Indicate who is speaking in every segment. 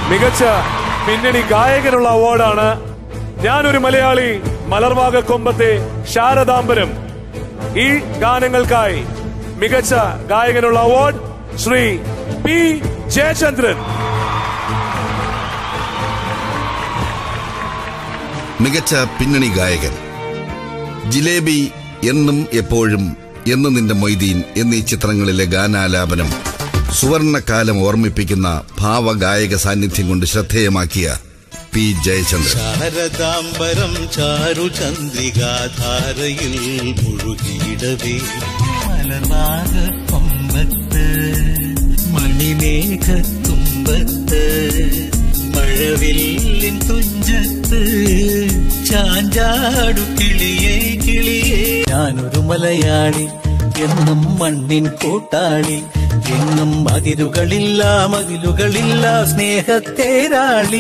Speaker 1: മികച്ച പിന്നണി ഗായകനുള്ള അവാർഡാണ് ഞാനൊരു മലയാളി മലർവാക കൊമ്പത്തെ ശാരദാംബരം ഈ ഗാനങ്ങൾക്കായി മികച്ച ഗായകനുള്ള അവാർഡ് ശ്രീ പി ജയചന്ദ്രൻ
Speaker 2: മികച്ച പിന്നണി ഗായകൻ ജിലേബി എന്നും എപ്പോഴും എന്ന് നിന്റെ മൊയ്തീൻ എന്നീ ചിത്രങ്ങളിലെ ഗാനാലാപനം സുവർണകാലം ഓർമ്മിപ്പിക്കുന്ന ഭാവഗായക സാന്നിധ്യം കൊണ്ട് ശ്രദ്ധേയമാക്കിയ പി ജയചന്ദ്രൻ
Speaker 3: ശാരദാംബരം ചാരു ചന്ദ്രികാധാരയിൽ മുഴുകിയിടവേ മലർവാക കൊമ്പത്ത് മണിമേഘത്തുമ്പത്ത് മഴവില്ലിൻ തുഞ്ചത്ത് ചാഞ്ചാടു കിളിയേ കിളിയേ ഞാനൊരു മലയാളി എന്നും മണ്ണിൻ കൂട്ടാളി എന്നും അതിരുകളില്ല മതിലുകളില്ല സ്നേഹത്തേരാളി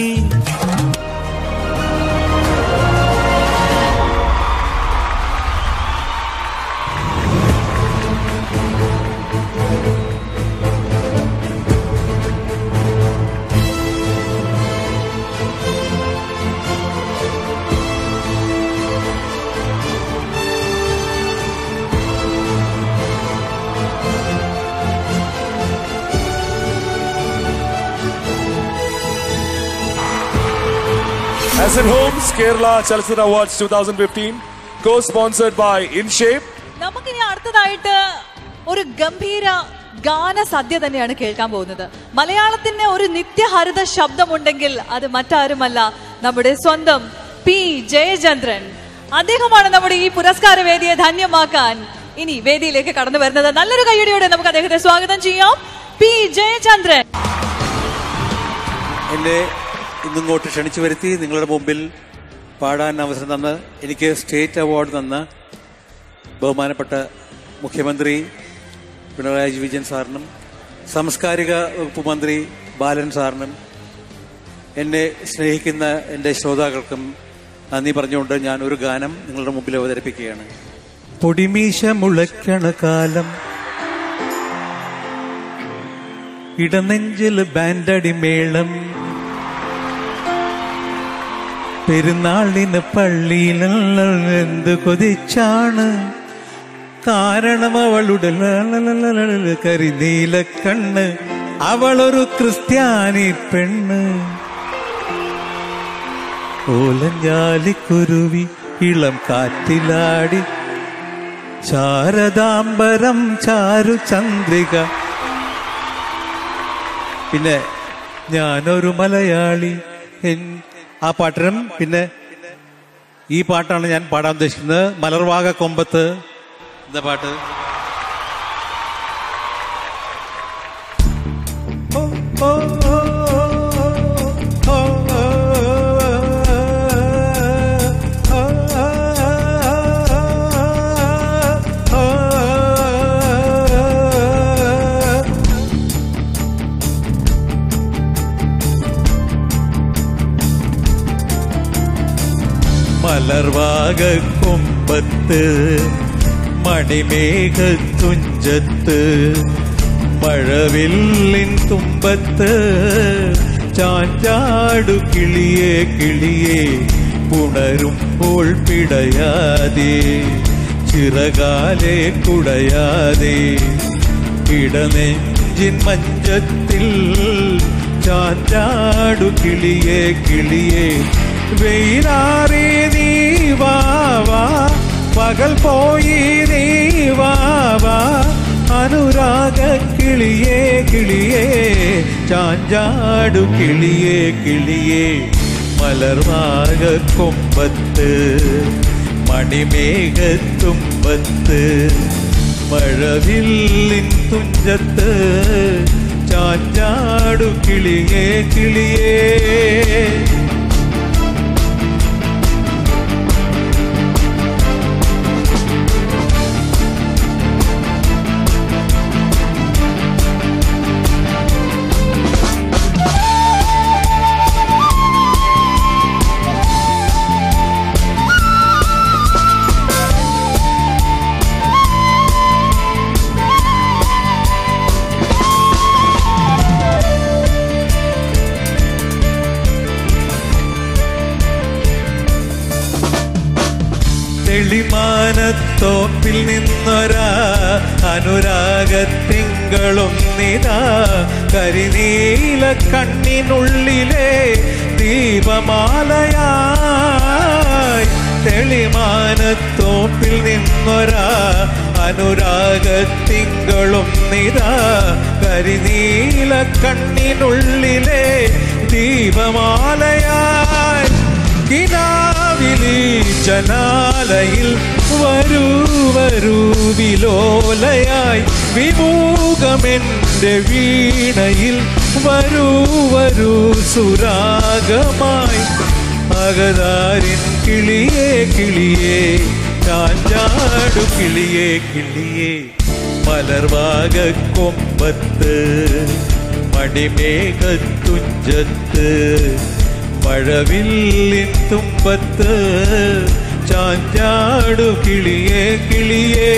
Speaker 1: As in Homes Kerala Chalachitra Awards 2015 co-sponsored by InShape
Speaker 4: നമുക്കിനി അടുത്തതായിട്ട് ഒരു ഗംഭീര ഗാന സദ്യ തന്നെയാണ് കേൾക്കാൻ പോകുന്നത് മലയാളത്തിന് ഒരു നിത്യഹരിത ശബ്ദമുണ്ടെങ്കിൽ അത് മറ്റാരുമല്ല നമ്മുടെ സ്വന്തം പി ജയചന്ദ്രൻ അദ്ദേഹമാണ് നമ്മുടെ ഈ പുരസ്കാര വേദിയെ ധന്യമാക്കാൻ ഇനി വേദിയിലേക്ക് കടന്നു വരുന്നത് നല്ലൊരു കൈയടിയോടെ നമുക്ക് അദ്ദേഹത്തെ സ്വാഗതം ചെയ്യാം പി ജയചന്ദ്രൻ
Speaker 5: എന്നെ ഇന്നിങ്ങോട്ട് ക്ഷണിച്ചു വരുത്തി നിങ്ങളുടെ മുമ്പിൽ പാടാൻ അവസരം തന്ന് എനിക്ക് സ്റ്റേറ്റ് അവാർഡ് തന്ന ബഹുമാനപ്പെട്ട മുഖ്യമന്ത്രി പിണറായി വിജയൻ സാറിനും സാംസ്കാരിക വകുപ്പ് മന്ത്രി ബാലൻ സാറിനും എന്നെ സ്നേഹിക്കുന്ന എൻ്റെ ശ്രോതാക്കൾക്കും നന്ദി പറഞ്ഞുകൊണ്ട് ഞാൻ ഒരു ഗാനം നിങ്ങളുടെ മുമ്പിൽ അവതരിപ്പിക്കുകയാണ് പൊടിമീശ മുളയ്ക്കണ കാലം ഇടനെഞ്ചിൽ ബാൻഡടി മേളം പെരുന്നാളിന് പള്ളിയിൽ എന്ത് കൊതിച്ചാണ് കാരണം അവളുടെ കരിനീല കണ്ണ് അവളൊരു ക്രിസ്ത്യാനി പെണ്ണ് ഓലഞ്ഞാലിക്കുരുവി ഇളം കാറ്റിലാടി ശാരദാംബരം ചാരു ചന്ദ്രിക പിന്നെ ഞാനൊരു മലയാളി എൻ- ആ പാട്ടിനും പിന്നെ ഈ പാട്ടാണ് ഞാൻ പാടാൻ ഉദ്ദേശിക്കുന്നത് മലർവാക കൊമ്പത്ത് എന്താ പാട്ട് ഓ, ഓ, ഓ, ഓ, ഓ, ഓ, ഓ, ഓ, ഓ. മലർവാക കൊമ്പത്ത് മണിമേഘത്തുഞ്ചത്ത് മഴവില്ലിൻ തുമ്പത്ത് ചാഞ്ചാടു കിളിയേ കിളിയേ പുണരുമ്പോൾ പിടയാതെ ചിറകാലെ കുടയാതെ ഇടനെഞ്ചിൻ മഞ്ചത്തിൽ ചാഞ്ചാടു കിളിയേ കിളിയേ വെയിലാറി നീ വാവാ പകൽ പോയി നീ വാവാ അനുരാഗ കിളിയേ കിളിയേ ചാഞ്ചാടു കിളിയേ കിളിയേ മലർവാക കൊമ്പത്ത് മണിമേഘത്തുമ്പത്ത് മഴവില്ലിൻ തുഞ്ചത്ത് ചാഞ്ചാടു കിളിയേ കിളിയേ
Speaker 3: ബഹുമാനത്തോപ്പിൽ നിന്നൊരാ അനുരാഗത്തിങ്കളൊന്നിതാ കരിനീല കണ്ണിനുള്ളിലെ ദീപമാലയായി തെളിമാനത്തോപ്പിൽ നിന്നൊരാ അനുരാഗത്തിങ്കളൊന്നിതാ കരിനീല കണ്ണിനുള്ളിലെ ദീപമാലയായി കിനാവിലി ജനാലയിൽ വരൂ വരൂ വിലോലയായി വിമൂകമെന്റെ വീണയിൽ വരൂ വരൂ സുരാഗമായി അകതാരിൻ കിളിയേ കിളിയേ ചാഞ്ചാടു കിളിയേ കിളിയേ മലർവാക കൊമ്പത്ത് മടിമേഘത്തുഞ്ചത്ത് മഴവില്ലിൻ തുമ്പത്ത് ചാഞ്ചാടു കിളിയേ കിളിയേ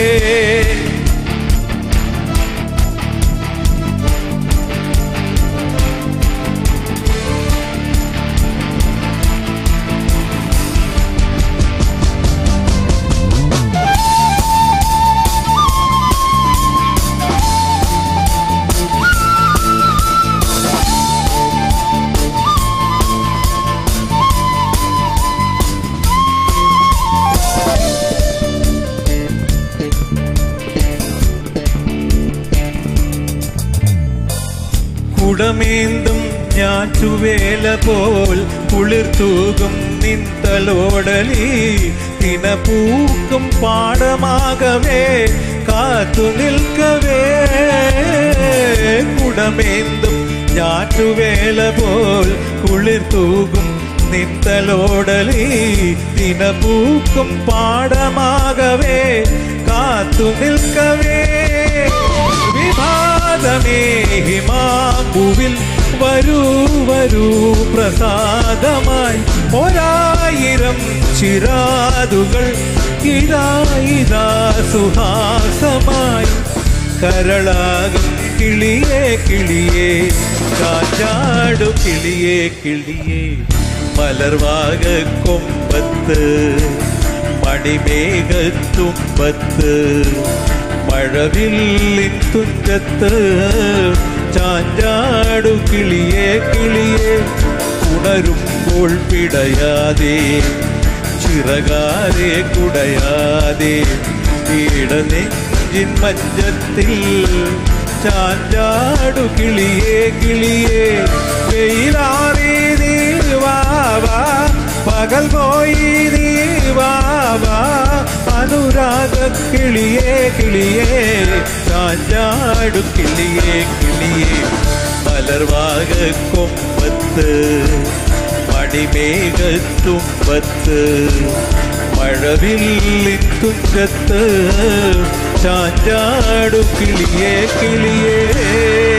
Speaker 3: കുടമേന്തും ഞാറ്റുവേല പോൽ കുളിർത്തൂകും നിന്തലോടലി തിനപൂക്കും പാടമാകവേ കാത്തു നിൽക്കവേ കുടമേന്തും ഞാറ്റുവേല പോൽ കുളിർത്തൂകും നിന്തലോടലി തിനപൂക്കും പാടമാകവേ കാത്തു നിൽക്കവേ വിഭാതമേ ഹിമാമ്പുവിൽ വരൂ വരൂ പ്രസാദമായി ഒരായിരം ചിരാതുകൾ ഇതാ ഇതാ സുഹാസമായി കരളാകും കിളിയേ കിളിയേ കാറ്റാടു കിളിയേ കിളിയേ മലർവാക കൊമ്പത്ത് മണിമേഘത്തുമ്പത്ത് മഴവില്ലിൻ തുഞ്ചത്ത് ചാഞ്ചാടു കിളിയേ കിളിയേ ഉണരുമ്പോൾ പിടയാതെ ചിറകാരെ കുടയാതെ ഇടനെഞ്ചിൻ മഞ്ചത്തിൽ ചാഞ്ചാടു കിളിയേ കിളിയേ വെയിലാറി നീ വാവാ പകൽ പോയി നീ വാവാ അനുരാഗ കിളിയേ കിളിയേ ചാഞ്ചാടു കിളിയേ കിളിയേ മലർവാക കൊമ്പത്ത് മണിമേഘത്തുമ്പത്ത് മഴവില്ലിൻ തുഞ്ചത്ത് ചാഞ്ചാടു കിളിയേ കിളിയേ